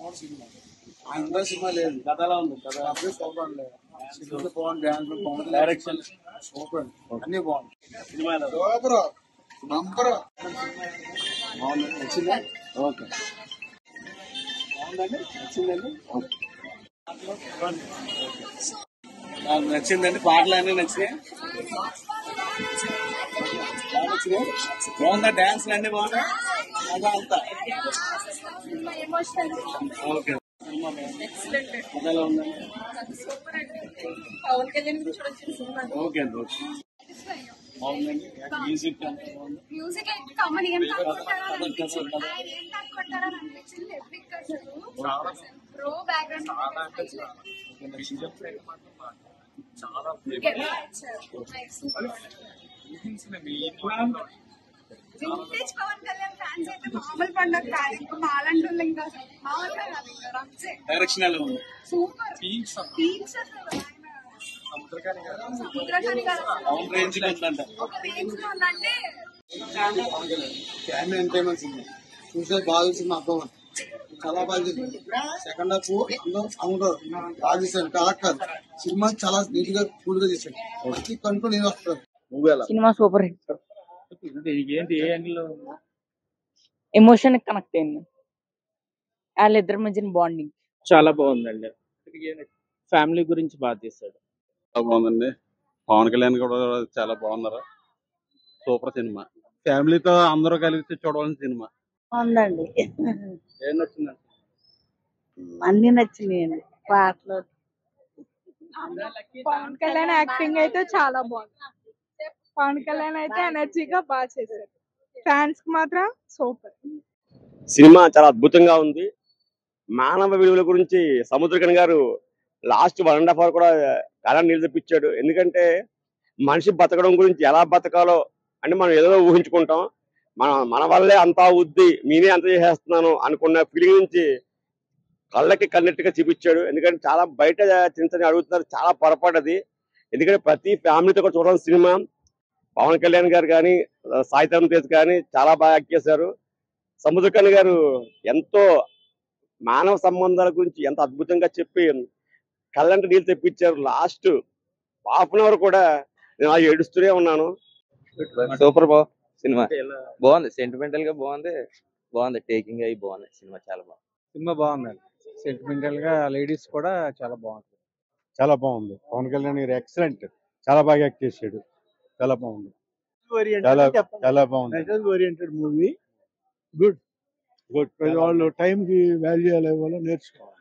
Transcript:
Cinema అందరూ cinema లేదు కథ ఎలా ఉంది కథ అప్పుడే సూపర్ అండి సినిమా బాగుంది డ్యాన్స్ బాగుంది డైరెక్షన్ సూపర్ అండి అన్ని బాగుంది సినిమా ఎలా ఉంది? సూపర్ నంబర్ బాగుంది నచ్చిందా ఓకే బాగుందండి నచ్చిందండి నాకు నచ్చిందండి పాటలు అన్నీ నచ్చినాయి బాగా నచ్చినాయి బాగుందా డాన్స్ అన్ని బాగున్నాయి అదా అంతా ఓకే సినిమా బాగుంది కథ ఎలా ఉందండి పవన్ కళ్యాణ్ గురించి వచ్చిన సినిమా ఓకే అండి ఓకే బాగుందండి మ్యూజిక్ అంతా బాగుంది మ్యూజిక్ అయితే కమ్మని ఏం కనుక్కుంటారో అని అనిపించింది ఆయన ఏం కనుక్కుంటారో అని అనిపించింది ఎపిక్ అసలు pro background vintage Pawan Kalyan fans అయితే మామూలు పండుగ కాదు ఇంకా మాలంటూ ఇంకా అసలు మామూలుగా కాదు ఇంకా రంజే డైరెక్షన్ ఎలా ఉంది సూపర్ థీమ్స్ అసలు ఆయన సముద్రకాని కాదు అసలు. అవును రేంజ్ లో ఉందంట ఒక రేంజ్ లో ఉందంటే ఫ్యామిలీ ఎంటర్టైన్మెంట్ సినిమా చూసే బాగా సినిమా అర్థం చాలా బాగా చేసింది సెకండ్ హాఫ్ అందరూ సౌండ్ బాగా చేశాడు కలెక్టర్ సినిమా చాలా నీట్ గా కూల్ గా చేశాడు ప్రతి కనుక నేను వస్తాను నువ్వు ఎలా సినిమా సూపర్ హిట్ ఏంటి ఏ యాంగిల్ ఎమోషన్ కనెక్ట్ అయింది వాళ్ళిద్దరి మధ్యన బాండింగ్ చాలా బాగుందండి ఫ్యామిలీ గురించి బాగా తీశాడు చాలా బాగుందండి పవన్ కళ్యాణ్ కూడా చాలా బాగున్నారు సూపర్ సినిమా ఫ్యామిలీతో అందరూ కలిసి చూడవలసిన సినిమా బాగుందండి ఏం నచ్చిందండి అన్ని నచ్చినాయండి పాటలు పవన్ కళ్యాణ్ యాక్టింగ్ అయితే చాలా బాగుంది పవన్ కళ్యాణ్ అయితే ఎనర్జీగా బాగా చేశారు ఫ్యాన్స్ కి మాత్రం సూపర్ సినిమా చాలా అద్భుతంగా ఉంది మానవ విలువల గురించి సముద్రకన్ గారు last one and half hour కూడా చాలా నిలదప్పించాడు ఎందుకంటే మనిషి బతకడం గురించి ఎలా బతకాలో అంటే మనం ఏదో ఊహించుకుంటాం మన మన వల్లే అంతా ఉద్ది నేనే అంత చేసేస్తున్నాను అనుకున్న ఫీలింగ్ నుంచి కళ్ళకి కన్నట్టుగా చూపించాడు ఎందుకంటే చాలా బయట చిన్న చిన్న అడుగుతున్నారు చాలా పొరపాటు అది ఎందుకంటే ప్రతి ఫ్యామిలీతో కూడా చూడాల్సిన సినిమా పవన్ కళ్యాణ్ గారు కానీ సాయితరం తేజ్ కానీ చాలా బాగా యాక్ట్ చేశారు సముద్రకన్ గారు ఎంతో మానవ సంబంధాల గురించి ఎంత అద్భుతంగా చెప్పి కళ్ళంట నీళ్ళు తెప్పించారు లాస్ట్ హాఫ్ అన్ అవర్ కూడా నేను అలా ఏడుస్తూనే ఉన్నాను సూపర్ బా సినిమా బాగుంది సెంటిమెంటల్ గా బాగుంది బాగుంది టేకింగ్ అయి బాగుంది సినిమా చాలా బాగుంది సినిమా బాగుందండి సెంటిమెంటల్ గా లేడీస్ కూడా చాలా బాగుంది చాలా బాగుంది పవన్ కళ్యాణ్ గారు ఎక్సలెంట్ చాలా బాగా యాక్ట్ చేశాడు చాలా బాగుంది చాలా చాలా బాగుంది ఓరియంటెడ్ మూవీ గుడ్ గుడ్ వాళ్ళు టైం కి వాల్యూ ఎలా ఇవ్వాలో నేర్చుకోవాలి